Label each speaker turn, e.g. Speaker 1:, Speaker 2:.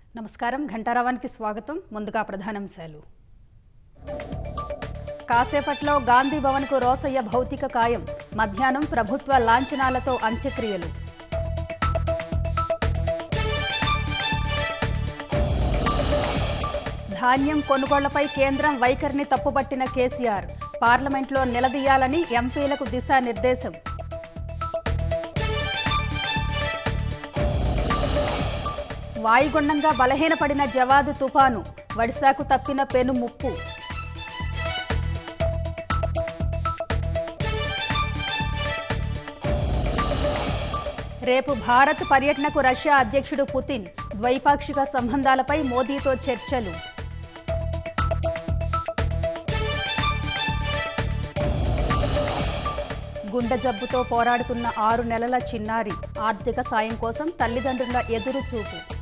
Speaker 1: నమస్కారం ఘంటారావానికి స్వాగతం ముందుగా ప్రధానాంశాలు కాసేపట్లో గాంధీ భవన్కు రోసయ్య భౌతిక కాయం మధ్యాహ్నం ప్రభుత్వ లాంఛనాలతో అంత్యక్రియలు ధాన్యం కొనుగోళ్లపై కేంద్రం వైఖరిని తప్పుబట్టిన కేసీఆర్ పార్లమెంట్లో నిలదీయాలని ఎంపీలకు దిశానిర్దేశం వాయుగుండంగా బలహీనపడిన జవాదు తుపాను వడిశాకు తప్పిన పెను ముప్పు రేపు భారత్ పర్యటనకు రష్యా అధ్యక్షుడు పుతిన్ ద్వైపాక్షిక సంబంధాలపై మోదీతో చర్చలు గుండె జబ్బుతో పోరాడుతున్న ఆరు నెలల చిన్నారి ఆర్థిక సాయం కోసం తల్లిదండ్రుల ఎదురు చూపు